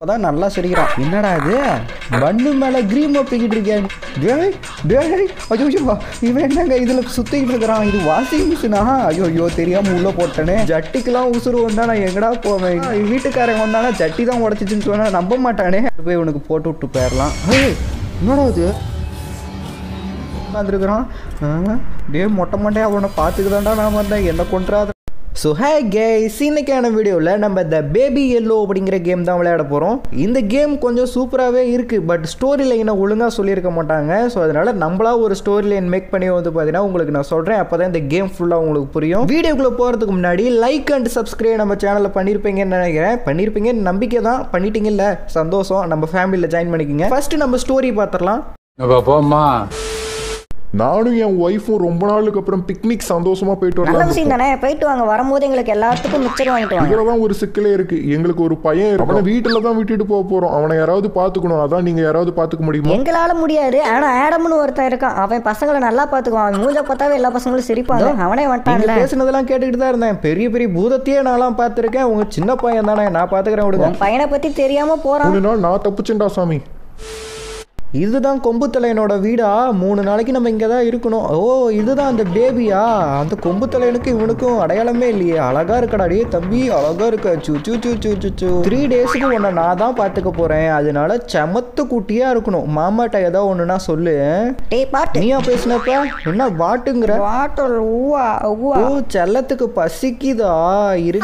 அதான் நல்லா சிரிக்கிறான் என்னடா இது பண்ணு மேல கிரீம் ஒப்பிக்கிட்டு இருக்கேன் டேய் டேய் ஐயோ ஐயோ, இவன் என்னங்க இதுல சுத்திக்கிட்டு இருக்கிறான் இது வாஷிங் மிஷினா ஐயோ ஐயோ தெரியாம உள்ள போட்டேனே ஜட்டிக்கெல்லாம் உசுறு வந்தா நான் எங்கடா போவேன் இவன் வீட்டுக்காரங்க வந்தானா ஜட்டி தான் உடச்சிச்சுன்னு சொன்னா நம்ப மாட்டானே போய் இவனுக்கு போட்டு விட்டு போயிடலாம் ஏய், என்னடா இது உட்காந்துருக்குறான் டே மொட்டை மண்டையா அவனை பார்த்துக்குதான்டா நான் வந்தேன் என்ன கொண்டுறாத ஸோ ஹே கேஸ் இன்னைக்கான வீடியோவில் நம்ம இந்த பேபி எல்லோ அப்படிங்கிற கேம் தான் விளையாட போகிறோம் இந்த கேம் கொஞ்சம் சூப்பராகவே இருக்குது பட் ஸ்டோரி லைனை ஒழுங்காக சொல்லியிருக்க மாட்டாங்க ஸோ அதனால் நம்மளா ஒரு ஸ்டோரி லைன் மேக் பண்ணி வந்து பார்த்தீங்கன்னா உங்களுக்கு நான் சொல்கிறேன் அப்போ தான் இந்த கேம் ஃபுல்லாக உங்களுக்கு புரியும் வீடியோக்குள்ளே போகிறதுக்கு முன்னாடி லைக் அண்ட் சப்ஸ்கிரைப் நம்ம சேனலில் பண்ணியிருப்பீங்கன்னு நினைக்கிறேன் பண்ணியிருப்பீங்கன்னு நம்பிக்கை தான் பண்ணிட்டீங்கல்ல சந்தோஷம் நம்ம ஃபேமிலியில் ஜாயின் பண்ணிக்கோங்க ஃபஸ்ட்டு நம்ம ஸ்டோரி பார்த்துடலாம் அப்பா போம்மா நானும் என் ஒய்ஃபும் ரொம்ப நாளுக்கு அப்புறம் பிக்னிக் சந்தோஷமா போயிட்டு நல்ல வரலாம் விஷயம் தானே போயிட்டு வாங்க வரும்போது எங்களுக்கு எல்லாத்துக்கும் மிச்சர் வாங்கிட்டு வாங்க இதுலதான் ஒரு சிக்கலே இருக்கு எங்களுக்கு ஒரு பையன் இருக்கு. அவனை வீட்டுல தான் விட்டுட்டு போக போறோம் அவனை யாராவது பாத்துக்கணும் அதான் நீங்க யாராவது பாத்துக்க முடியுமா எங்களால முடியாது ஆனா ஆடம்னு ஒருத்தன் இருக்கான் அவன் பசங்களை நல்லா பாத்துக்குவான் அவன் மூஞ்ச பார்த்தாவே எல்லா பசங்களும் சிரிப்பாங்க அவனே நீங்க வந்துட்டான்ல பேசுனதெல்லாம் கேட்டுக்கிட்டு தான் இருந்தேன் பெரிய பெரிய பூதத்தையே நான்லாம் பார்த்துருக்கேன் உங்க சின்ன பையன் தானே நான் பார்த்துக்கிறேன் விடுங்க உன் பையனை பத்தி தெரியாம போறான் மூணு நாள் நான் தப்பிச்சேன்டா சாமி இதுதான் கொம்பு தலையனோட வீடா மூணு நாளைக்கு நம்ம இங்கே தான் இருக்கணும் ஓ இதுதான் அந்த பேபியா அந்த கொம்பு தலையனுக்கு இவனுக்கும் அடையாளமே இல்லையே அழகா இருக்கடா டே தம்பி அழகா இருக்க சு சு சு சு சு சு த்ரீ டேஸுக்கு உன்னை நான் தான் பார்த்துக்க போறேன் அதனால செமத்து குட்டியா இருக்கணும் மாமாட்ட ஏதோ ஒண்ணுனா சொல்லு டேய் பாட்டு நீயா பேசினப்ப என்ன பாட்டுங்கிற பாட்டல் ஊவா ஊவா ஓ செல்லத்துக்கு பசிக்குதா இரு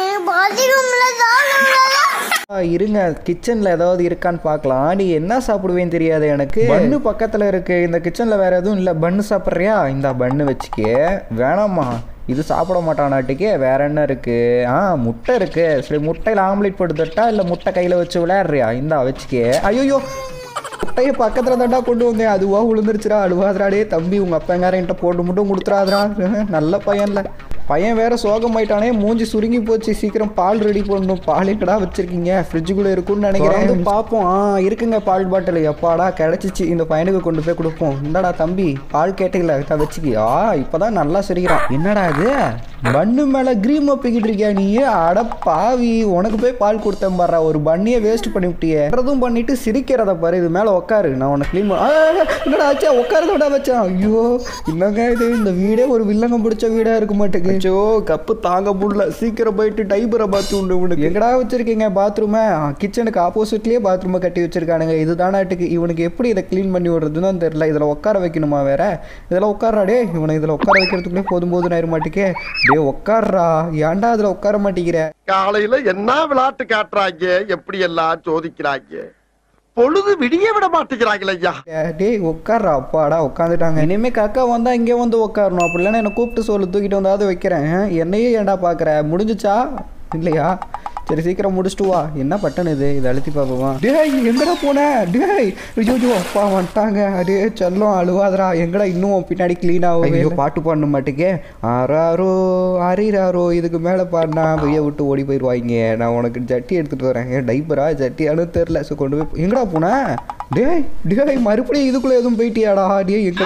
ஆ, இருங்க கிச்சன்ல ஏதாவது இருக்கான்னு பார்க்கலாம் நீ என்ன சாப்பிடுவேன்னு தெரியாது எனக்கு பண்ணு பக்கத்துல இருக்கு இந்த கிச்சன்ல வேற எதுவும் இல்ல பண்ணு சாப்பிட்றியா இந்த பண்ணு வச்சுக்கே வேணாமா இது சாப்பிட மாட்டானாட்டுக்கே வேற என்ன இருக்கு ஆ முட்டை இருக்கு சரி முட்டையில் ஆம்லேட் போட்டு தட்டா இல்லை முட்டை கையில் வச்சு விளையாடுறியா இந்தா வச்சுக்கே ஐயோ முட்டையை பக்கத்தில் தாண்டா கொண்டு வந்தேன் அதுவா விழுந்துருச்சுடா அழுவாதராடே தம்பி உங்கள் அப்பங்காரன்ட்ட போட்டு மட்டும் கொடுத்துறாதரா நல்ல பையன்ல பையன் வேற சோகமாயிட்டானே மூஞ்சி சுருங்கி போச்சு சீக்கிரம் பால் ரெடி பண்ணணும் பால் எங்கடா வச்சிருக்கீங்க ஃப்ரிட்ஜுக்குள்ளே இருக்கும்னு நினைக்கிறேன் வந்து பார்ப்போம் ஆ இருக்குங்க பால் பாட்டில் எப்பாடா கிடச்சிச்சு இந்த பையனுக்கு கொண்டு போய் கொடுப்போம் என்னடா தம்பி பால் கேட்டீங்களா இதை வச்சுக்கியா இப்போதான் நல்லா சிரிக்கிறான் என்னடா இது பண்ணு மேலே கிரீம் ஒப்பிக்கிட்டு இருக்கியா நீ அட பாவி உனக்கு போய் பால் கொடுத்தேன் பாரு ஒரு பண்ணியை வேஸ்ட் பண்ணி விட்டியே அதுவும் பண்ணிட்டு சிரிக்கிறத பாரு இது மேலே உட்காரு நான் உனக்கு க்ளீன் பண்ண ஆ, ஆ, என்னடா ஆச்சா உட்காரதோட வச்சான் ஐயோ என்னங்க இது இந்த வீடே ஒரு வில்லங்கம் பிடிச்ச வீடா இருக்க மாட்டேங்குது ஐயோ கப்பு தாங்க முடியல சீக்கிரம் போயிட்டு டைபரை பார்த்து உண்டு உனக்கு எங்கடா வச்சிருக்கீங்க பாத்ரூமை கிச்சனுக்கு ஆப்போசிட்லயே பாத்ரூமை கட்டி வச்சிருக்கானுங்க இதுதானாட்டுக்கு இவனுக்கு எப்படி இதை க்ளீன் பண்ணி விடுறதுன்னு தெரியல இதில் உட்கார வைக்கணுமா வேற இதில் உட்காரா டே இவனை இதில் உட்கார வைக்கிறதுக்குள்ளே போதும் போதும் ஆயிர மாட்டேக்கே டே உட்கார்றா ஏன்டா அதில் உட்கார மாட்டேங்கிற காலையில என்ன விளையாட்டு காட்டுறாங்க எப்படி எல்லாம் சோதிக்கிறாங்க பொழுது விடிய விட மாட்டேங்கிறாங்களே ஐயா டேய் உட்கார்றா அப்பாடா உட்காந்துட்டாங்க இனிமே காக்கா வந்தா இங்கே வந்து உட்காரணும் அப்படி இல்லைன்னா என்னை கூப்பிட்டு சொல்லு தூக்கிட்டு வந்தாவது வைக்கிறேன் என்னையே ஏன்டா பார்க்குற முடிஞ்சுச்சா இல்லையா சரி சீக்கிரம் முடிச்சிட்டு வா என்ன பட்டன் இது இதை அழுத்தி பார்ப்போமா டேய் எங்கடா போன டேய் ஐயோ அப்பா வந்துட்டாங்க அடே செல்லம் அழுவாதரா எங்கடா இன்னும் உன் பின்னாடி க்ளீன் ஆகும் ஐயோ பாட்டு பாடணும் மாட்டுக்கே ஆறாரோ ஆறீராரோ இதுக்கு மேலே பாடினா வெய்ய விட்டு ஓடி போயிடுவாங்க நான் உனக்கு ஜட்டி எடுத்துகிட்டு வரேன் ஏன் டைப்பரா ஜட்டியானு தெரில ஸோ கொண்டு போய் எங்கடா போன டேய் டேய் மறுபடியும் இதுக்குள்ளே எதுவும் போயிட்டியாடா டேய் எங்க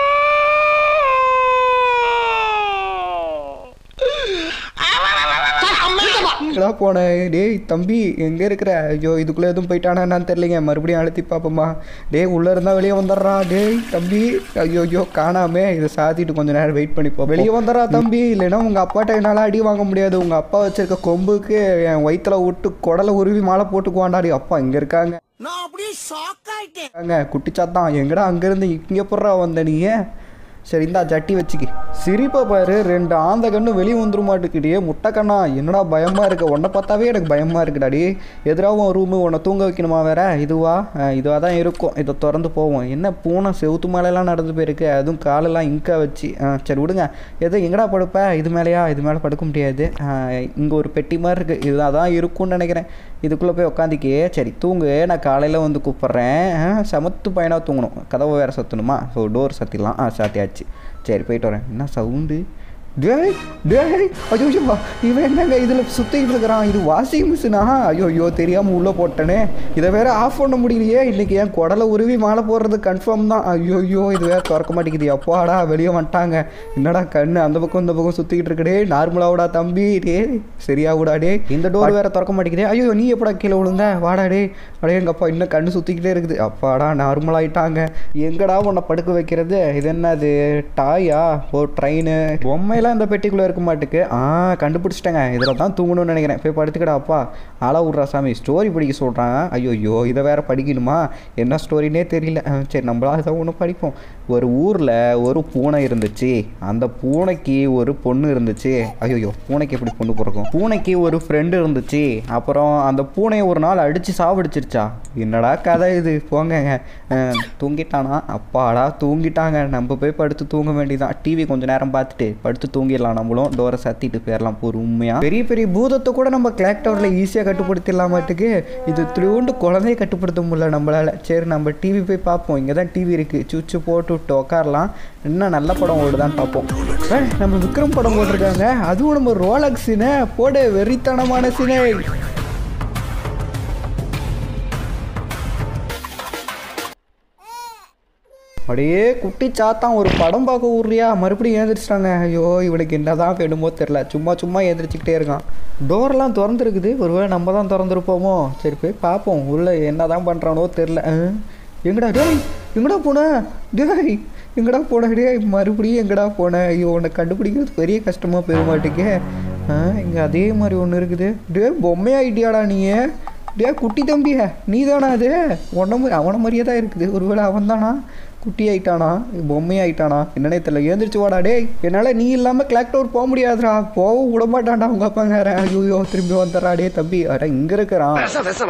எங்கடா போன டேய் தம்பி எங்கே இருக்கிற ஐயோ இதுக்குள்ளே எதுவும் போயிட்டானா என்னன்னு தெரியலைங்க மறுபடியும் அழுத்தி பார்ப்போமா டேய் உள்ளே இருந்தால் வெளியே வந்துடுறா டேய் தம்பி ஐயோ ஐயோ காணாமே இதை சாத்திட்டு கொஞ்ச நேரம் வெயிட் பண்ணிப்போம் வெளியே வந்துடுறா தம்பி இல்லைன்னா உங்கள் அப்பாட்ட என்னால் அடி வாங்க முடியாது உங்கள் அப்பா வச்சிருக்க கொம்புக்கு என் வயித்துல விட்டு குடலை உருவி மாலை போட்டுக்குவாண்டாடி அப்பா இங்கே இருக்காங்க அங்க குட்டிச்சாத்தான் எங்கடா அங்கேருந்து இங்கே போடுறா வந்த நீ சரி இந்தா ஜட்டி வச்சுக்கி சிரிப்பை பாரு ரெண்டு ஆந்த கண்ணு வெளியே வந்துட மாட்டுக்கிட்டே முட்டை கண்ணா என்னடா பயமா இருக்கு உன்னை பார்த்தாவே எனக்கு பயமா இருக்குடாடி எதிராகவும் ரூமு உன்னை தூங்க வைக்கணுமா வேற இதுவா அஹ் இதுவாக தான் இருக்கும் இதை திறந்து போவோம் என்ன பூனை செவுத்து மேலெல்லாம் நடந்து போயிருக்கு அதுவும் காலெல்லாம் இங்கா வச்சு அஹ் சரி விடுங்க எது எங்கடா படுப்ப இது மேலேயா இது மேலே படுக்க முடியாது இங்கே ஒரு பெட்டி மாதிரி இருக்குது இதுதான் தான் இருக்கும்னு நினைக்கிறேன் இதுக்குள்ளே போய் உக்காந்திக்கே சரி தூங்கு நான் காலையில் வந்து கூப்பிட்றேன் அஹ் சமத்து பையனாக தூங்கணும் கதவை வேறு சத்தணுமா ஸோ டோர் சத்திடலாம் ஆ சாத்தியாச்சு சரி போயிட்டு வரேன் என்ன சவுண்டு டேய் டேய் ஐயோ இவன் என்னங்க இதில் சுற்றிக்கிட்டு இருக்கிறான் இது வாஷிங் மிஷினா ஐயோ ஐயோ தெரியாமல் உள்ளே போட்டேனே இதை வேற ஆஃப் பண்ண முடியலையே இன்னைக்கு என் குடலை உருவி மாலை போடுறது கன்ஃபார்ம் தான் ஐயோ ஐயோ இது வேற திறக்க மாட்டேங்குது அப்பாடா வெளியே வந்துட்டாங்க என்னடா கண்ணு அந்த பக்கம் இந்த பக்கம் சுற்றிக்கிட்டு இருக்கடே நார்மலாவுடா தம்பி டே சரியா விடா டே இந்த டோர் வேற திறக்க மாட்டேங்குதே ஐயோ நீ எப்படா கீழே விழுந்த வாடா டே அடே எங்கள் அப்பா இன்னும் கண்ணு சுற்றிக்கிட்டே இருக்குது அப்பாடா நார்மலாயிட்டாங்க எங்கடா உன்னை படுக்க வைக்கிறது இது என்னது டாயா ஓ ட்ரெயின் பொம்மையெல்லாம் இந்த பெட்டிக்குள்ளே இருக்க மாட்டுக்கு ஆ கண்டுபிடிச்சிட்டேங்க இதில் தான் தூங்கணும்னு நினைக்கிறேன் போய் படுத்துக்கடா அப்பா ஆளா விட்றா சாமி ஸ்டோரி படிக்க சொல்கிறான் ஐயோ ஐயோ இதை வேற படிக்கணுமா என்ன ஸ்டோரினே தெரியல ஆ, சரி நம்மளா இதை ஒன்று படிப்போம் ஒரு ஊரில் ஒரு பூனை இருந்துச்சு அந்த பூனைக்கு ஒரு பொண்ணு இருந்துச்சு ஐயோ பூனைக்கு எப்படி பொண்ணு பிறக்கும் பூனைக்கு ஒரு ஃப்ரெண்டு இருந்துச்சு அப்புறம் அந்த பூனையை ஒரு நாள் அடித்து சாவடிச்சிருச்சா என்னடா கதை இது போங்கங்க அஹ், தூங்கிட்டானா அப்பாடா தூங்கிட்டாங்க நம்ம போய் படுத்து தூங்க வேண்டியதான் டிவி கொஞ்ச நேரம் பார்த்துட்டு படுத்து தூங்கிடலாம் நம்மளும் டோரை சத்திட்டு போயிடலாம் பொறுமையாக பெரிய பெரிய பூதத்தை கூட நம்ம கிளாக் டவரில் ஈஸியாக கட்டுப்படுத்திடலாமாட்டுக்கு இது திருவுண்டு குழந்தைய கட்டுப்படுத்த முடியல நம்மளால சரி நம்ம டிவி போய் பார்ப்போம் இங்கே தான் டிவி இருக்குது சுவிட்சு போட்டு விட்டு உட்காரலாம் என்ன நல்ல படம் ஓடுதான்னு பார்ப்போம் ஏய், நம்ம விக்ரம் படம் போட்டிருக்காங்க அதுவும் நம்ம ரோலக்ஸினே போடு வெறித்தனமான சினை அப்படியே குட்டி சாத்தான் ஒரு படம் பார்க்க விட்றியா மறுபடியும் ஏந்திரிச்சிட்டாங்க ஐயோ இவனுக்கு என்னதான் வேணுமோ தெரில சும்மா சும்மா ஏந்திரிச்சுக்கிட்டே இருக்கான் டோர்லாம் திறந்துருக்குது ஒருவேளை நம்ம தான் திறந்துருப்போமோ சரி போய் பார்ப்போம் உள்ள என்னதான் பண்ணுறானோ தெரில எங்கடா டேய் எங்கடா போன டேய் எங்கடா போன டேய் மறுபடியும் எங்கடா போன ஐயோ உன்னை கண்டுபிடிக்கிறது பெரிய கஷ்டமாக போய் மாட்டேங்க இங்கே அதே மாதிரி ஒன்று இருக்குது டே பொம்மை ஐடியாடா நீ டே குட்டி தம்பிய நீ தானா அது உன்ன மாதிரி அவனை மாதிரியே தான் இருக்குது ஒருவேளை அவன் தானா குட்டி ஆயிட்டானா பொம்மை ஆயிட்டானா என்னன்னே தெரியல ஏந்திரிச்சு வாடா டேய் என்னால் நீ இல்லாமல் கிளாக் டவர் போக முடியாதுடா போக விட மாட்டான்டா உங்க அப்பாங்க ஐயோ திரும்பி வந்துடுறா டே தம்பி அட இங்கே இருக்கிறான்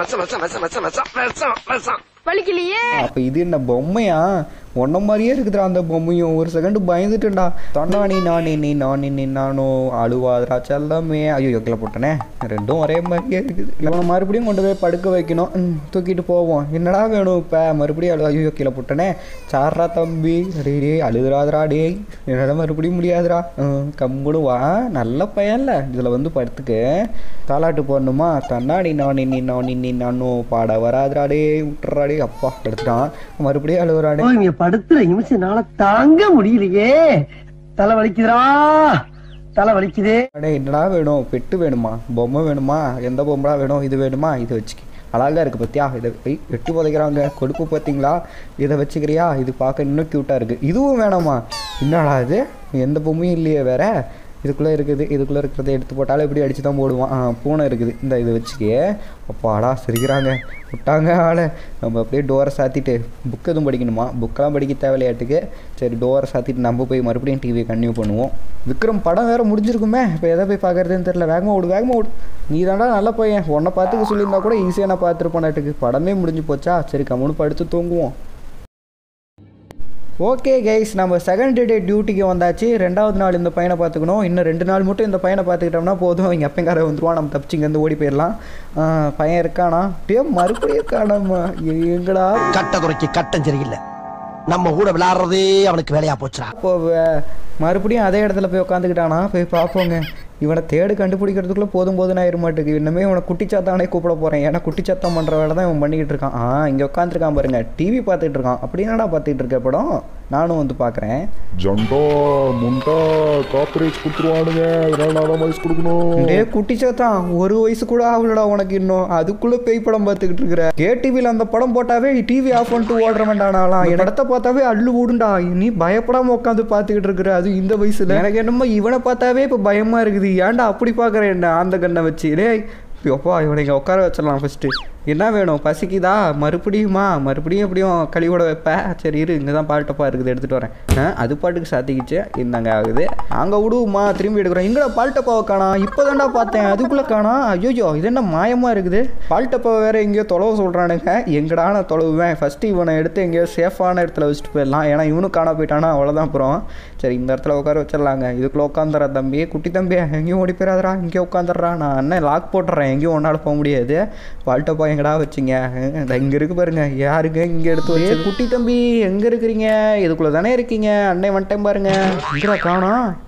வலிக்கலையே அப்போ இது என்ன பொம்மையா உன்ன மாதிரியே இருக்குதுடா அந்த பொம்மையும் ஒரு செகண்ட் பயந்துட்டுண்டா தன்னானி நானே நீ நானே நீ நானோ அழுவாதரா செல்லமே ஐயோ கீழே போட்டனே ரெண்டும் ஒரே மாதிரியே இருக்குது இவனை மறுபடியும் கொண்டு போய் படுக்க வைக்கணும் ம், தூக்கிட்டு போவோம் என்னடா வேணும் இப்போ மறுபடியும் அழு ஐயோ கீழே போட்டனே சாரா தம்பி டே டேய் அழுதுறாதரா டேய் என்னால் மறுபடியும் முடியாதுடா ம், கம்முனு வா நல்ல பையன்ல இதில் வந்து படுத்துக்கு தாலாட்டு போடணுமா தன்னாடி நானே நீ நானே நீ நானோ பாட வராதுடா டேய் விட்டுறா டேய் அப்பா எடுத்துட்டான் மறுபடியும் அழுகுறாடே இங்க படுத்துற நிமிஷம்னால தாங்க முடியலையே தலை வலிக்குதுடா தலை வலிக்குதே அடே என்னடா வேணும் பெட்டு வேணுமா பொம்மை வேணுமா எந்த பொம்மைடா வேணும் இது வேணுமா இது வச்சுக்க அழகா இருக்கு பத்தியா இதை ஐய், வெட்டி புதைக்கிறாங்க கொடுப்பு பார்த்தீங்களா இதை வச்சுக்கிறியா இது பார்க்க இன்னும் க்யூட்டாக இருக்குது இதுவும் வேணாமா என்னடா இது எந்த பொம்மையும் இல்லையே வேற இதுக்குள்ளே இருக்குது இதுக்குள்ளே இருக்கிறத எடுத்து போட்டாலும் எப்படி அடித்து தான் போடுவான் ஆ, பூனை இருக்குது இந்த இதை வச்சுக்கே அப்பாடா சிரிக்கிறாங்க விட்டாங்க ஆளை நம்ம அப்படியே டோரை சாத்திட்டு புக் எதுவும் படிக்கணுமா புக்கெல்லாம் படிக்க தேவையில்லையாட்டுக்கு சரி டோரை சாத்திட்டு நம்ம போய் மறுபடியும் டிவியை கன்டினியூ பண்ணுவோம் விக்ரம் படம் வேற முடிஞ்சிருக்குமே இப்போ எதை போய் பார்க்கறதுன்னு தெரியல வேகமாக ஓடு வேகமாக ஓடு நீ தாண்டா நல்ல பையன் உன்னை பார்த்துக்க சொல்லியிருந்தா கூட ஈஸியாக நான் பார்த்துருப்பேனாட்டுக்கு படமே முடிஞ்சு போச்சா சரி கம்முன்னு படுத்து தூங்குவோம் ஓகே கைஸ் நம்ம செகண்ட் டே டியூட்டிக்கு வந்தாச்சு ரெண்டாவது நாள் இந்த பையனை பார்த்துக்கணும் இன்னும் ரெண்டு நாள் மட்டும் இந்த பையனை பார்த்துக்கிட்டோம்னா போதும் இங்கே அப்பங்கார வந்துருவான் நம்ம தப்பிச்சு இங்கேருந்து ஓடி போயிடலாம் ஆ, பையன் இருக்கானா டே மறுபடியும் காணாமா எங்கடா கட்ட குறைக்கு கட்டம் சரியில்லை நம்ம கூட விளையாடுறதே அவனுக்கு வேலையா போச்சுடா இப்போ வ- மறுபடியும் அதே இடத்துல போய் உட்காந்துக்கிட்டானா போய் பார்ப்போங்க இவனை தேடு கண்டுபிடிக்கிறதுக்குள்ளே போதும் போதும் ஆயிர மாட்டேங்குது இன்னுமே இவனை குட்டிச்சாத்தானே கூப்பிட போகிறேன் ஏன்னா குட்டிச்சாத்தம் பண்ணுற வேலை தான் இவன் பண்ணிக்கிட்டு இருக்கான் ஆ இங்கே உட்காந்துருக்கான் பாருங்க டிவி பார்த்துட்டு இருக்கான் அப்படி என்னடா பார்த்துட்டு இருக்க படம் நானும் வந்து பார்க்குறேன் ஜண்டா முண்டா காப்பரேஜ் கொடுத்துருவானுங்க அதனால நான் தான் வயசு கொடுக்கணும் டே குட்டிச்சாத்தான் ஒரு வயசு கூட ஆகலடா உனக்கு இன்னும் அதுக்குள்ள பேய் படம் பார்த்துக்கிட்டு இருக்கிற கே டிவியில் அந்த படம் போட்டாவே டிவி ஆஃப் பண்ணிட்டு ஓடுற வேண்டானாலாம் என் இடத்த பார்த்தாவே அள்ளு ஓடுண்டா நீ பயப்படாம உட்காந்து பார்த்துக்கிட்டு இருக்கிற அது இந்த வயசுல எனக்கு என்னமோ இவனை பார்த்தாவே இப்போ பயமா இருக்குது ஏன்டா அப்படி பார்க்குறேன் என்ன அந்த கண்ணை வச்சு டேய் அப்பா இவனை இங்கே உட்கார வச்சிடலாம் ஃபஸ்ட்டு என்ன வேணும் பசிக்குதா மறுபடியுமா மறுபடியும் எப்படியும் கழிவோட வைப்ப சரி இரு இங்கே தான் பால்டப்பா இருக்குது எடுத்துகிட்டு வரேன் ஆ, அது பாட்டுக்கு சாத்திக்கிச்சு இந்தாங்க ஆகுது அங்கே விடுவோமா திரும்பி எடுக்கிறோம் எங்கடா பால்டப்பாவை காணா இப்போ தான்டா பார்த்தேன் அதுக்குள்ளே காணா ஐயோ இது என்ன மாயமாக இருக்குது பால்டப்பாவை வேற எங்கேயோ தொலைவு சொல்கிறானுங்க எங்கடா நான் தொலைவுவேன் ஃபஸ்ட்டு இவனை எடுத்து எங்கேயோ சேஃபான இடத்துல வச்சுட்டு போயிடலாம் ஏன்னா இவனும் காணா போயிட்டானா அவ்வளோதான் அப்புறம் சரி இந்த இடத்துல உட்கார வச்சிடலாங்க இதுக்குள்ளே உட்காந்துறா தம்பி குட்டி தம்பி எங்கேயும் ஓடி போயிடாதரா இங்கே உட்காந்துடுறா நான் அண்ணன் லாக் போட்டுறேன் எங்கேயும் ஒன்றால் போக முடியாது பால்டப்பா எங்கடா வச்சிங்க இங்கே இருக்கு பாருங்க யாருங்க இங்கே எடுத்து வச்சு குட்டி தம்பி எங்கே இருக்கிறீங்க இதுக்குள்ளே தானே இருக்கீங்க அண்ணன் வந்துட்டேன் பாருங்க எங்கடா காணோம்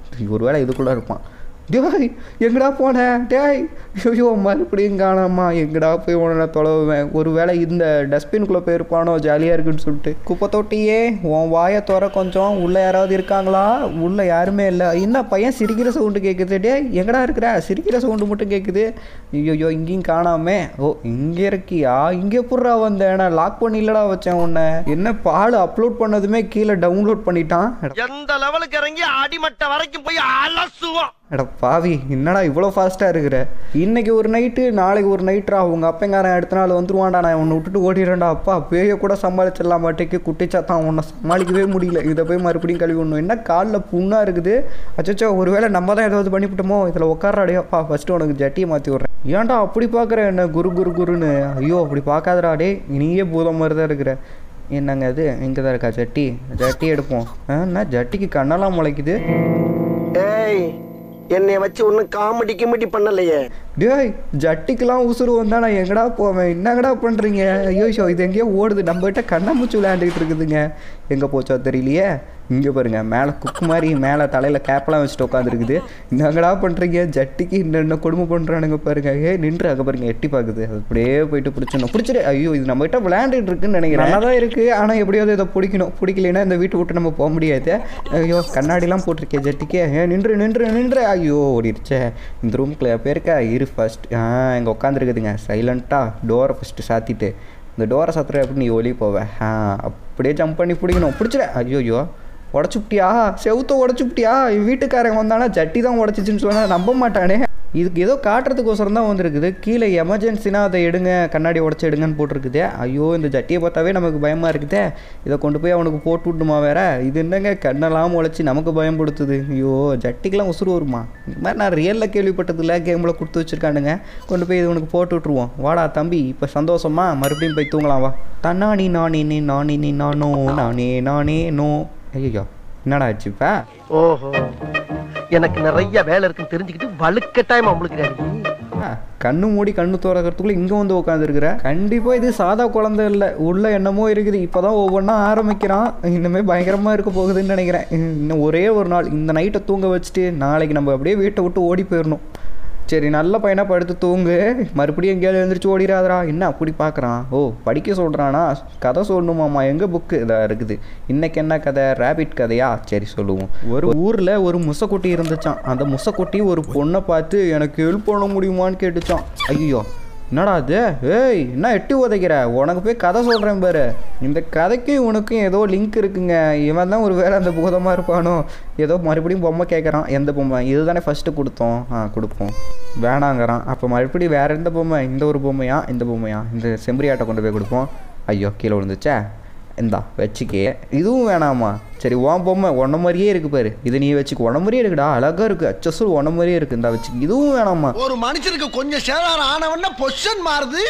ஒருவேளை இதுக்குள்ளே இருப்பான் டேய் எங்கடா போன டேய் ஐயோ மறுபடியும் காணாமா எங்கடா போய் உடனே தொலைவேன் ஒரு வேளை இந்த டஸ்ட்பின்குள்ளே போயிருப்பானோ ஜாலியாக இருக்குன்னு சொல்லிட்டு குப்பை தொட்டியே உன் வாயை துற கொஞ்சம் உள்ளே யாராவது இருக்காங்களா உள்ளே யாருமே இல்லை என்ன பையன் சிரிக்கிற சவுண்டு கேட்குது டேய் எங்கடா இருக்கிற சிரிக்கிற சவுண்டு மட்டும் கேட்குது ஐயோ இங்கேயும் காணாமே ஓ இங்கே இருக்கியா இங்கே புட்றா வந்தேன் நான் லாக் பண்ணி இல்லடா வச்சேன் உன்னை என்ன பால் அப்லோட் பண்ணதுமே கீழே டவுன்லோட் பண்ணிட்டான் எந்த லெவலுக்கு இறங்கி அடிமட்ட வரைக்கும் போய் அலசுவோம் அட பாவி என்னடா இவ்வளோ ஃபாஸ்ட்டாக இருக்கிற இன்னைக்கு ஒரு நைட்டு நாளைக்கு ஒரு நைட்ரா உங்கள் அப்பங்காரன் அடுத்த நாள் வந்துருவான்டா நான் உன்னை விட்டுட்டு ஓடிடுறேன்டா அப்பா பேய கூட சமாளிச்சிடலாம் மாட்டேக்கு குட்டிச்சாத்தான் உன்னை சமாளிக்கவே முடியல இதை போய் மறுபடியும் கழுவி விடணும் என்ன காலில் புண்ணாக இருக்குது அச்சச்சோ ஒருவேளை நம்ம தான் ஏதாவது பண்ணிவிட்டோமோ இதில் உட்காராடியாப்பா ஃபஸ்ட்டு உனக்கு ஜட்டியை மாற்றி விட்றேன் ஏன்டா அப்படி பார்க்குற என்ன குரு குரு குருன்னு ஐயோ அப்படி பார்க்காதடா டே நீயே பூதம் மாதிரி தான் இருக்கிற என்னங்க அது இங்கே தான் இருக்கா ஜட்டி ஜட்டி எடுப்போம் ஆ, என்ன ஜட்டிக்கு கண்ணெல்லாம் முளைக்குது ஏய் என்னைய வச்சு ஒன்னும் காமெடி கிமெடி பண்ணலையே டேய் ஜட்டிக்கெல்லாம் உசுறு வந்தா நான் எங்கடா போவேன் என்னங்கடா பண்ணுறீங்க ஐயோ ஷோ இது எங்கேயோ ஓடுது நம்மகிட்ட கண்ணாமூச்சி விளையாண்டுக்கிட்டு இருக்குதுங்க எங்கே போச்சோ தெரியலையே இங்கே பாருங்க மேலே குக்கு மாதிரி மேலே தலையில் கேப்லாம் வச்சுட்டு உட்காந்துருக்குது என்னங்கடா பண்ணுறீங்க ஜட்டிக்கு இன்னென்ன கொடுமை பண்ணுறானுங்க பாருங்க ஏ நின்று அங்கே பாருங்க எட்டி பார்க்குது அது அப்படியே போயிட்டு பிடிச்சிடணும் பிடிச்சிடு ஐயோ இது நம்மகிட்ட விளையாண்டுட்டு இருக்குன்னு நினைக்கிறேன் நல்லா தான் இருக்குது ஆனால் எப்படியாவது இதை பிடிக்கணும் பிடிக்கலைன்னா இந்த வீட்டை விட்டு நம்ம போக முடியாது ஐயோ கண்ணாடிலாம் போட்டிருக்கேன் ஜட்டிக்கே ஏ நின்று நின்று நின்று ஐயோ ஓடிடுச்சே இந்த ரூமுக்குள்ள போயிருக்கா இரு ஃபர்ஸ்ட் ஆ இங்கே உட்காந்துருக்குதுங்க சைலண்ட்டாக டோரை ஃபஸ்ட்டு சாத்திட்டு இந்த டோரை சாத்துற எப்படி நீ ஒலி போவ ஆ அப்படியே ஜம்ப் பண்ணி பிடிக்கணும் பிடிச்சிட ஐயோயோ உடச்சுப்ட்டியா செவுத்த உடச்சுப்ட்டியா வீட்டுக்காரன் வந்தானா ஜட்டி தான் உடச்சிச்சின்னு சொன்னால் நம்ப மாட்டானே இதுக்கு ஏதோ காட்டுறதுக்கோசரம் தான் வந்திருக்குது கீழே எமர்ஜென்சினா அதை எடுங்க கண்ணாடி உடச்சி எடுங்கன்னு போட்டிருக்குது ஐயோ இந்த ஜட்டியை பார்த்தாவே நமக்கு பயமாக இருக்குதே இதை கொண்டு போய் அவனுக்கு போட்டு விட்டுமா வேற இது என்னங்க கண்ணெல்லாம் உழைச்சி நமக்கு பயன்படுத்துது ஐயோ ஜட்டிக்கெல்லாம் உசுறு வருமா இந்த மாதிரி நான் ரியலில் கேள்விப்பட்டதில்ல கேமில் கொடுத்து வச்சுருக்கானுங்க கொண்டு போய் இது உனக்கு போட்டு விட்ருவோம் வாடா தம்பி இப்போ சந்தோஷமா மறுபடியும் போய் தூங்கலாம் வா தன்னானி நானே நீ நானே நீ நானோ நானே நானே நோ ஐயோ என்னடா ஆச்சு இப்போ ஓஹோ எனக்கு நிறைய வேலை இருக்குன்னு தெரிஞ்சுக்கிட்டு வலுக்கட்டாயமா உங்களுக்கு ஆ, கண்ணு மூடி கண்ணு திறக்கிறதுக்குள்ள இங்கே வந்து உட்காந்துருக்குற கண்டிப்பாக இது சாதா குழந்தை இல்லை உள்ள என்னமோ இருக்குது இப்போ தான் ஒவ்வொன்றா ஆரம்பிக்கிறான் இன்னுமே பயங்கரமாக இருக்க போகுதுன்னு நினைக்கிறேன் இன்னும் ஒரே ஒரு நாள் இந்த நைட்டை தூங்க வச்சுட்டு நாளைக்கு நம்ம அப்படியே வீட்டை விட்டு ஓடி போயிடணும் சரி நல்ல பையனா படுத்து தூங்கு மறுபடியும் எங்கேயாவது எழுந்திரிச்சு ஓடிடாதடா என்ன அப்படி பார்க்குறான் ஓ படிக்க சொல்கிறானா கதை சொல்லணுமாம்மா எங்கே புக்கு இதாக இருக்குது இன்னைக்கு என்ன கதை ரேபிட் கதையா சரி சொல்லுவோம் ஒரு ஊரில் ஒரு முசக்குட்டி இருந்துச்சான் அந்த முசக்குட்டி ஒரு பொண்ணை பார்த்து எனக்கு ஹெல்ப் பண்ண முடியுமான்னு கேட்டுச்சான் ஐயோ என்னடா அது ஏய் என்ன எட்டி உதைக்கிற உனக்கு போய் கதை சொல்கிறேன் பாரு இந்த கதைக்கும் இவனுக்கும் ஏதோ லிங்க் இருக்குங்க இவன் தான் ஒரு வேளை அந்த பூதமாக இருப்பானோ ஏதோ மறுபடியும் பொம்மை கேட்குறான் எந்த பொம்மை இதுதானே ஃபஸ்ட்டு கொடுத்தோம் ஆ கொடுப்போம் வேணாங்கிறான் அப்போ மறுபடியும் வேறு எந்த பொம்மை இந்த ஒரு பொம்மையா இந்த பொம்மையா இந்த செம்பரியாட்டை கொண்டு போய் கொடுப்போம் ஐயோ கீழே விழுந்துச்சே இந்தா வச்சுக்கே இதுவும் வேணாமா சரி உன் பொம்மை உன்ன மாதிரியே இருக்கு பாரு இது நீ வச்சுக்க உன்ன மாதிரியே இருக்குடா அழகா இருக்கு அச்சசூர் உன்ன மாதிரியே இருக்கு இந்தா வச்சுக்க இதுவும் வேணாமா ஒரு மனுஷனுக்கு கொஞ்சம் சேதாரம் ஆனவன பொசிஷன் மாறுது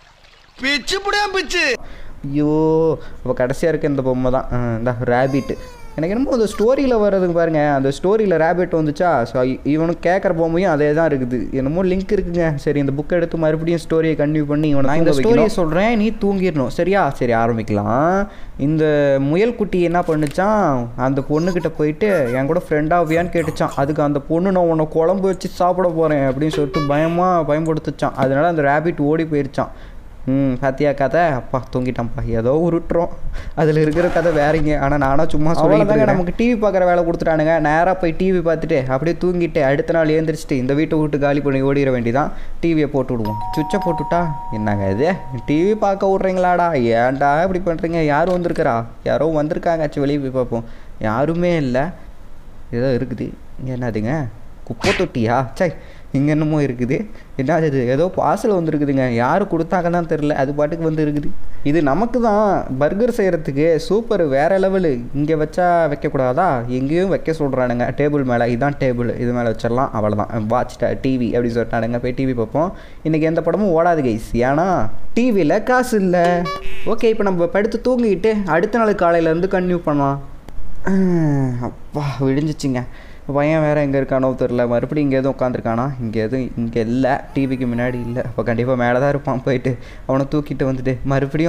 பிச்சு புடியா பிச்சு ஐயோ அப்போ கடைசியாக இருக்க இந்த பொம்மை தான் ஆ, இந்த ரேபிட் எனக்கு என்னமோ அந்த ஸ்டோரியில் வர்றதுக்கு பாருங்க அந்த ஸ்டோரியில் ரேபிட் வந்துச்சா ஸோ இவனுக்கு கேட்குற பொம்மையும் அதே தான் இருக்குது என்னமோ லிங்க் இருக்குங்க சரி இந்த புக்கை எடுத்து மறுபடியும் ஸ்டோரியை கன்டினியூ பண்ணி இவனை நான் இந்த ஸ்டோரியை சொல்கிறேன் நீ தூங்கிடணும் சரியா சரி ஆரம்பிக்கலாம் இந்த முயல் குட்டி என்ன பண்ணுச்சான் அந்த பொண்ணுக்கிட்ட போயிட்டு என் கூட ஃப்ரெண்டாவியான்னு கேட்டுச்சான் அதுக்கு அந்த பொண்ணு நான் உன்னை குழம்பு வச்சு சாப்பிட போகிறேன் அப்படின்னு சொல்லிட்டு பயமாக பயன்படுத்துச்சான் அதனால அந்த ரேபிட் ஓடி போயிருச்சான் ம் பாத்தியா கதை அப்பா தூங்கிட்டான்ப்பா ஏதோ உருட்டுறோம் அதில் இருக்கிற கதை வேறங்க ஆனால் நானும் சும்மா சொல்லிதாங்க நமக்கு டிவி பார்க்குற வேலை கொடுத்துட்டானுங்க நேராக போய் டிவி பார்த்துட்டு அப்படியே தூங்கிட்டு அடுத்த நாள் ஏந்திரிச்சிட்டு இந்த வீட்டை விட்டு காலி பண்ணி ஓடிட வேண்டியதான் டிவியை போட்டு விடுவோம் சுவிட்சை போட்டுட்டா என்னங்க இது டிவி பார்க்க விட்றீங்களாடா ஏன்டா இப்படி பண்ணுறீங்க யார் வந்திருக்கிறா யாரோ வந்திருக்காங்க ஆச்சு வெளியே போய் பார்ப்போம் யாருமே இல்லை ஏதோ இருக்குது இங்கே என்னதுங்க குப்பை தொட்டியா சை இங்கே என்னமோ இருக்குது என்னது இது ஏதோ பார்சல் வந்துருக்குதுங்க யார் கொடுத்தாங்கன்னு தான் தெரில அது பாட்டுக்கு வந்து இருக்குது இது நமக்கு தான் பர்கர் செய்கிறதுக்கு சூப்பர் வேறு லெவலு இங்கே வச்சா வைக்கக்கூடாதா எங்கேயும் வைக்க சொல்கிறானுங்க டேபிள் மேலே இதுதான் டேபிள் இது மேலே வச்சிடலாம் அவ்வளோதான் வாட்ச் டிவி அப்படி சொல்லிட்டானுங்க போய் டிவி பார்ப்போம் இன்றைக்கி எந்த படமும் ஓடாது கைஸ் ஏன்னா டிவியில் காசு இல்லை ஓகே இப்போ நம்ம படுத்து தூங்கிட்டு அடுத்த நாள் காலையிலேருந்து கன்டினியூ பண்ணலாம் ஆஹ், அப்பா விடிஞ்சிச்சிங்க பையன் வேறு எங்கே இருக்கானோ தெரில மறுபடியும் இங்கே எதுவும் உட்காந்துருக்கானா இங்கே எதுவும் இங்கே இல்லை டிவிக்கு முன்னாடி இல்லை அப்போ கண்டிப்பாக மேலே தான் இருப்பான் போயிட்டு அவனை தூக்கிட்டு வந்துட்டு மறுபடியும்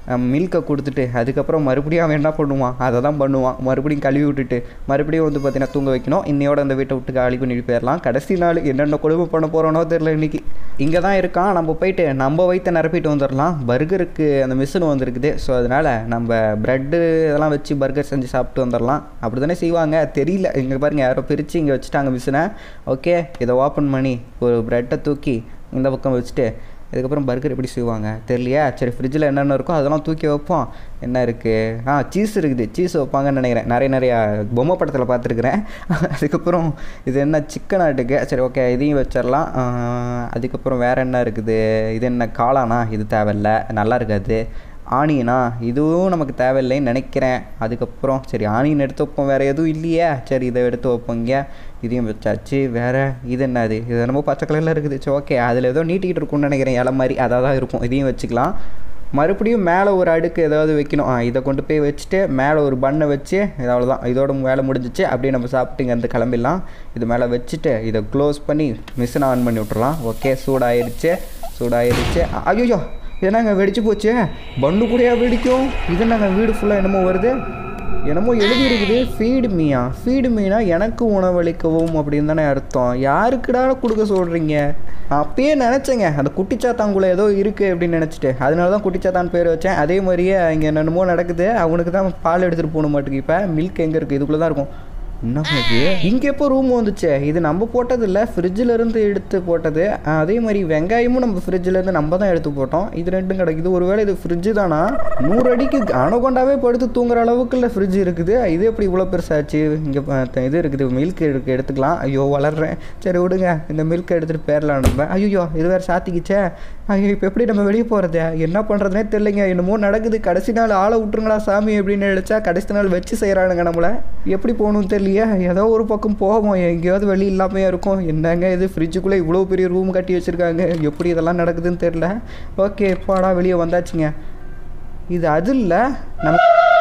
மில்கை கொடுத்துட்டு அதுக்கப்புறம் மறுபடியும் அவன் என்ன பண்ணுவான் அதை தான் பண்ணுவான் மறுபடியும் கழுவி விட்டுட்டு மறுபடியும் வந்து பார்த்தீங்கன்னா தூங்க வைக்கணும் இன்னையோட அந்த வீட்டை விட்டு காலி பண்ணிட்டு போயிடலாம் கடைசி நாள் என்னென்ன கொடுமை பண்ண போகிறோனோ தெரில இன்னைக்கு இங்கே தான் இருக்கான் நம்ம போயிட்டு நம்ம வயிற்ற நிரப்பிட்டு வந்துடலாம் பர்கருக்கு அந்த மிஷின் வந்திருக்குது ஸோ அதனால் நம்ம ப்ரெட்டு இதெல்லாம் வச்சு பர்கர் செஞ்சு சாப்பிட்டு வந்துடலாம் அப்படி தானே செய்வாங்க தெரியல இங்கே பாருங்கள் யாரோ பிரித்து இங்கே வச்சுட்டாங்க மிஷினை ஓகே இதை ஓப்பன் பண்ணி ஒரு ப்ரெட்டை தூக்கி இந்த பக்கம் வச்சுட்டு இதுக்கப்புறம் பர்கர் எப்படி செய்வாங்க தெரியலையா சரி ஃப்ரிட்ஜில் என்னென்ன இருக்கோ அதெல்லாம் தூக்கி வைப்போம் என்ன இருக்குது ஆ சீஸ் இருக்குது சீஸ் வைப்பாங்கன்னு நினைக்கிறேன் நிறைய நிறையா பொம்மை படத்தில் பார்த்துருக்குறேன் அதுக்கப்புறம் இது என்ன சிக்கன் ஆட்டுக்கு சரி ஓகே இதையும் வச்சிடலாம் ஆ, அதுக்கப்புறம் வேறு என்ன இருக்குது இது என்ன காளானா இது தேவையில்ல நல்லா இருக்காது ஆனியனா இதுவும் நமக்கு தேவையில்லைன்னு நினைக்கிறேன் அதுக்கப்புறம் சரி ஆனியன் எடுத்து வைப்போம் வேறு எதுவும் இல்லையே சரி இதை எடுத்து வைப்போங்க இதையும் வச்சாச்சு வேறு இது என்னது இது என்னமோ பச்சை கலரில் இருக்குது சரி ஓகே அதில் ஏதோ நீட்டிக்கிட்டு இருக்கும்னு நினைக்கிறேன் இலை மாதிரி அதாக தான் இருக்கும் இதையும் வச்சுக்கலாம் மறுபடியும் மேலே ஒரு அடுக்கு ஏதாவது வைக்கணும் ஆ இதை கொண்டு போய் வச்சுட்டு மேலே ஒரு பண்ணை வச்சு இது அவ்வளோதான் இதோட வேலை முடிஞ்சிச்சு அப்படியே நம்ம சாப்பிட்டு இங்கேருந்து கிளம்பிடலாம் இது மேலே வச்சுட்டு இதை க்ளோஸ் பண்ணி மிஷினை ஆன் பண்ணி விட்டுறலாம் ஓகே சூடாயிருச்சு சூடாயிருச்சு ஐயோ என்னங்க வெடிச்சு போச்சு பண்டு கூடயா வெடிக்கும் இது என்னங்க வீடு ஃபுல்லாக என்னமோ வருது என்னமோ எழுதி இருக்குது ஃபீடு மீயா ஃபீடு மீனா எனக்கு உணவளிக்கவும் அப்படின்னு தானே அர்த்தம் யாருக்குடா கொடுக்க சொல்கிறீங்க அப்பயே நினச்சேங்க அந்த குட்டிச்சாத்தாங்குள்ள ஏதோ இருக்குது அப்படின்னு நினச்சிட்டு அதனால தான் குட்டிச்சாத்தான் பேர் வச்சேன் அதே மாதிரியே இங்கே என்னென்னமோ நடக்குது அவனுக்கு தான் பால் எடுத்துகிட்டு போகணும் மாட்டுக்கு இப்போ மில்க் எங்கே இருக்குது இதுக்குள்ளே தான் இருக்கும் என்ன இது இங்கே எப்போ ரூம் வந்துச்சு இது நம்ம போட்டது இல்லை ஃப்ரிட்ஜில் இருந்து எடுத்து போட்டது அஹ் அதே மாதிரி வெங்காயமும் நம்ம ஃப்ரிட்ஜில் இருந்து நம்ம தான் எடுத்து போட்டோம் இது ரெண்டும் கிடைக்குது ஒருவேளை இது ஃப்ரிட்ஜு தானா நூறு அடிக்கு அணகொண்டாவே படுத்து தூங்குற அளவுக்கு இல்லை ஃப்ரிட்ஜ் இருக்குது இது எப்படி இவ்வளோ பெருசாச்சு இங்கே இது இருக்குது மில்க் இருக்கு எடுத்துக்கலாம் ஐயோ வளர்றேன் சரி விடுங்க இந்த மில்க் எடுத்துகிட்டு போயிடலாம் நம்ம ஐயோ இது வேறு சாத்திக்கிச்சே ஐயோ இப்போ எப்படி நம்ம வெளியே போகிறது என்ன பண்ணுறதுனே தெரியலைங்க என்னமோ நடக்குது கடைசி நாள் ஆளை விட்டுருங்களா சாமி அப்படின்னு நினச்சா கடைசி நாள் வச்சு செய்கிறானுங்க நம்மளை எப்படி போகணும்னு தெரியலையே ஏதோ ஒரு பக்கம் போவோம் எங்கேயாவது வெளி இல்லாமையா இருக்கும் என்னங்க இது ஃப்ரிட்ஜுக்குள்ளே இவ்வளோ பெரிய ரூம் கட்டி வச்சுருக்காங்க எப்படி இதெல்லாம் நடக்குதுன்னு தெரில ஓகே பாடா வெளியே வந்தாச்சுங்க இது அது இல்லை நம்ம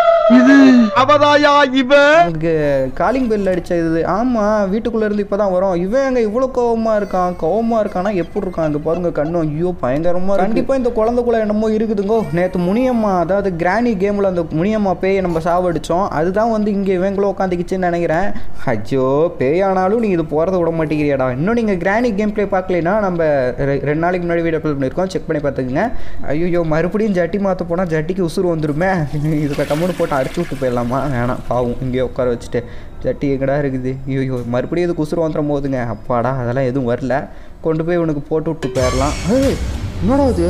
அவதாயா இவன் நமக்கு காலிங் பெல் அடிச்ச இது ஆமாம் வீட்டுக்குள்ளே இருந்து இப்போ தான் வரும் இவன் அங்கே இவ்வளோ கோவமாக இருக்கான் கோவமாக இருக்கானா எப்படி இருக்கான் அங்கே பாருங்க கண்ணும் ஐயோ பயங்கரமாக கண்டிப்பாக இந்த குழந்தைக்குள்ள என்னமோ இருக்குதுங்கோ நேற்று முனியம்மா அதாவது கிராணி கேமில் அந்த முனியம்மா பேயை நம்ம சாவடிச்சோம் அதுதான் வந்து இங்கே இவங்களும் உட்காந்துக்கிச்சுன்னு நினைக்கிறேன் ஐயோ பேயானாலும் நீ இது போகிறத விட மாட்டேங்கிறியாடா இன்னும் நீங்கள் கிராணி கேம் ப்ளே பார்க்கலைன்னா நம்ம ரெ- ரெண்டு நாளைக்கு முன்னாடி வீடியோ அப்லோட் பண்ணியிருக்கோம் செக் பண்ணி பார்த்துக்குங்க ஐயோ மறுபடியும் ஜட்டி மாற்ற போனால் ஜட்டிக்கு உசுறு வந்துருமே இதுக்கு கம்முன்னு போட்டு அடிச்சு விட்டு போயிடலாமா வேணாம் பாவம் இங்கேயே உட்கார வச்சுட்டு ஜட்டி எங்கடா இருக்குது ஐயோ மறுபடியும் இதுக்கு உசுறு வந்துடும் போதுங்க அப்பாடா அதெல்லாம் எதுவும் வரல கொண்டு போய் உனக்கு போட்டு விட்டு போயிடலாம் ஏய், என்னடா இது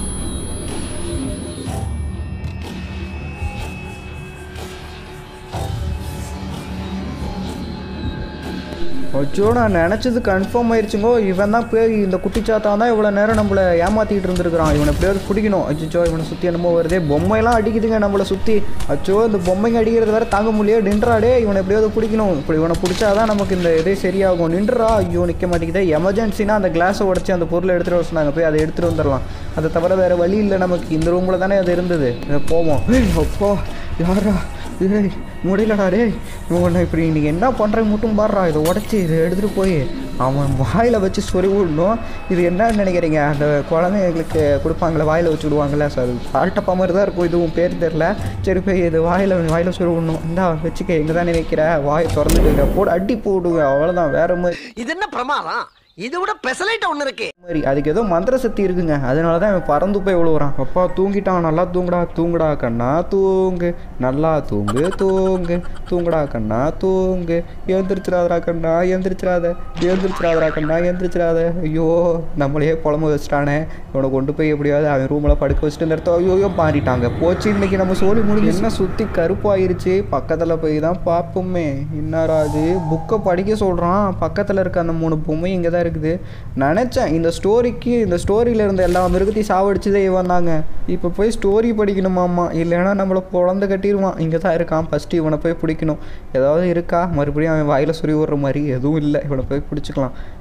அச்சோ நான் நினச்சது கன்ஃபார்ம் ஆயிடுச்சுங்கோ இவன் தான் போய் இந்த குட்டிச்சாத்தான் தான் இவ்வளோ நேரம் நம்மளை ஏமாற்றிட்டு இருந்திருக்கிறான் இவனை எப்படியாவது பிடிக்கணும் அச்சோ இவனை சுற்றி என்னமோ வருதே பொம்மையெல்லாம் அடிக்குதுங்க நம்மளை சுற்றி அச்சோ இந்த பொம்மைங்க அடிக்கிறது வேற தாங்க முடியல நின்றாடே இவனை எப்படியாவது பிடிக்கணும் இப்படி இவனை பிடிச்சாதான் நமக்கு இந்த இதே சரியாகும் நின்றா ஐயோ நிற்க மாட்டேங்குதே எமர்ஜென்சினா அந்த கிளாஸை உடச்சி அந்த பொருளை எடுத்துகிட்டு வர சொன்னாங்க போய் அதை எடுத்துகிட்டு வந்துடலாம் அதை தவிர வேறு வழி இல்லை நமக்கு இந்த ரூமில் தானே அது இருந்தது இதை போவோம் ஏய், அப்பா யாரா ஏய் முடியலடா டேய் உன்னை இப்படி நீங்கள் என்ன பண்ணுற மட்டும் பாடுறா இதை உடச்சி இதை எடுத்துகிட்டு போய் அவன் வாயில் வச்சு சொறி விடணும் இது என்னன்னு நினைக்கிறீங்க அந்த குழந்தைங்களுக்கு கொடுப்பாங்களே வாயில் வச்சு விடுவாங்கல்ல ஸோ அது ஆல்டப்பா மாதிரி தான் இருக்கும் இதுவும் பேர் தெரில சரி போய் இது வாயில் வாயில் சொறி விடணும் இந்தா வச்சுக்க எங்கே தான் நினைக்கிற வாயை திறந்துட்டு போடு அடி போடுவேன் அவ்வளோதான் வேற மாதிரி இது என்ன பிரமாதம் இது விட பெசலைட் ஒண்ணு இருக்கு மாதிரி அதுக்கு ஏதோ மந்திர சக்தி இருக்குங்க அதனால தான் இவன் பறந்து போய் விழுவுறான் அப்பா தூங்கிட்டான் நல்லா தூங்குடா தூங்குடா கண்ணா தூங்கு நல்லா தூங்கு தூங்கு தூங்குடா கண்ணா தூங்கு எழுந்திரிச்சிடாதடா கண்ணா எழுந்திரிச்சிடாத எழுந்திரிச்சிடாதடா கண்ணா எழுந்திரிச்சிடாத ஐயோ நம்மளையே புலம்பு வச்சுட்டானே இவனை கொண்டு போய் எப்படியாவது அவன் ரூமில் படுக்க வச்சுட்டு இந்த இடத்த ஐயோ ஐயோ மாறிட்டாங்க போச்சு இன்னைக்கு நம்ம சோழி முடிஞ்சு என்ன சுற்றி கருப்பாயிருச்சு பக்கத்தில் போய் தான் பார்ப்போமே என்னடா அது புக்கை படிக்க சொல்கிறான் பக்கத்தில் இருக்க அந்த மூணு பொம்மை இங்கே தான் இருக்குது நினச்சேன் இந்த ஸ்டோரிக்கு இந்த ஸ்டோரியில் இருந்த எல்லா மிருகத்தையும் சாவடிச்சதே இவன் தாங்க இப்போ போய் ஸ்டோரி படிக்கணுமாம்மா இல்லைன்னா நம்மளை குழந்தை கட்டிடுவான் இங்கே தான் இருக்கான் ஃபஸ்ட்டு இவனை போய் பிடிக்கணும் ஏதாவது இருக்கா மறுபடியும் அவன் வாயில் சுரி விடுற மாதிரி எதுவும் இல்லை இவனை போய் பிடிச்சிக்கலாம்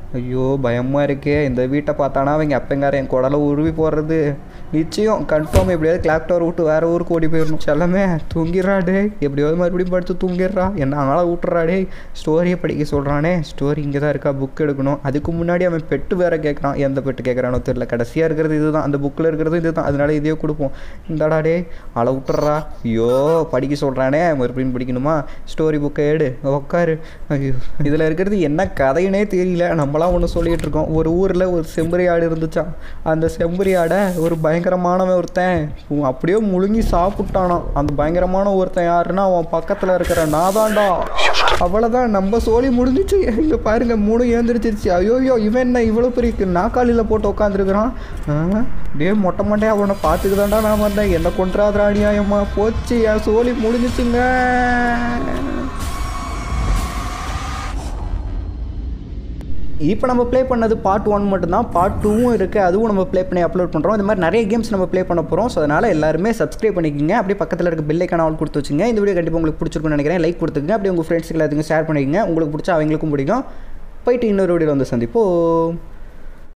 ஐயோ பயமாக இருக்கே இந்த வீட்டை பார்த்தானா அவங்க அப்பங்கார என் குடலை உருவி போடுறது நிச்சயம் கன்ஃபார்ம் எப்படியாவது கிளாக் டவர் விட்டு வேற ஊருக்கு ஓடி போயிடணும் செல்லமே தூங்கிடுறா டே எப்படியாவது மறுபடியும் படுத்து தூங்கிடுறா என்ன ஆள விட்டுறா டே ஸ்டோரியை படிக்க சொல்கிறானே ஸ்டோரி இங்கே தான் இருக்கா புக் எடுக்கணும் அதுக்கு முன்னாடி அவன் பெட்டு வேற கேட்குறான் எந்த பெட்டு கேட்குறானோ தெரியல கடைசியாக இருக்கிறது இதுதான் அந்த புக்கில் இருக்கிறது இதுதான் அதனால இதையே கொடுப்போம் இந்தாடா டே ஆளை விட்டுறா ஐயோ படிக்க சொல்கிறானே மறுபடியும் படிக்கணுமா ஸ்டோரி புக்கை எடு உட்காரு ஐயோ இதில் இருக்கிறது என்ன கதையினே தெரியல நம்மளாம் ஒன்று சொல்லிட்டு இருக்கோம் ஒரு ஊரில் ஒரு செம்பரி ஆடு இருந்துச்சான் அந்த செம்பரி ஆடை ஒரு பயங்கரமானவன் ஒருத்தன் உம் அப்படியே முழுங்கி சாப்பிட்டானான் அந்த பயங்கரமான ஒருத்தன் யாருன்னா அவன் பக்கத்தில் இருக்கிற நாதாண்டா அவ்வளோதான் நம்ம சோழி முடிஞ்சிச்சு இங்கே பாருங்க மூணு ஏந்திரிச்சிருச்சு ஐயோயோ இவன் என்ன இவ்வளோ பெரிய நாக்காளியில் போட்டு உட்காந்துருக்குறான் டே மொட்டை மண்டையா அவனை பார்த்துக்குதாண்டா நான் வந்தேன் என்ன கொன்றாதரா அநியாயமா போச்சு என் சோழி முடிஞ்சிச்சுங்க இப்போ நம்ம ப்ளே பண்ணது பார்ட் ஒன் மட்டும்தான் பார்ட் டூவும் இருக்குது அதுவும் நம்ம ப்ளே பண்ணி அப்லோட் பண்ணுறோம் இந்த மாதிரி நிறைய கேம்ஸ் நம்ம ப்ளே பண்ண போகிறோம் ஸோ அதனால் எல்லாருமே சப்ஸ்கிரைப் பண்ணிக்கோங்க அப்படியே பக்கத்தில் இருக்க பெல் ஐக்கான ஆல் கொடுத்து வச்சுங்க இந்த வீடியோ கண்டிப்பாக உங்களுக்கு பிடிச்சிருக்குன்னு நினைக்கிறேன் லைக் கொடுத்துங்க அப்படியே உங்கள் ஃப்ரெண்ட்ஸுக்கு எல்லாத்துக்கும் ஷேர் பண்ணிக்கங்க உங்களுக்கு பிடிச்சா அவங்களுக்கும் பிடிக்கும் போயிட்டு இன்னொரு வீடியோவில் வந்து சந்திப்போம்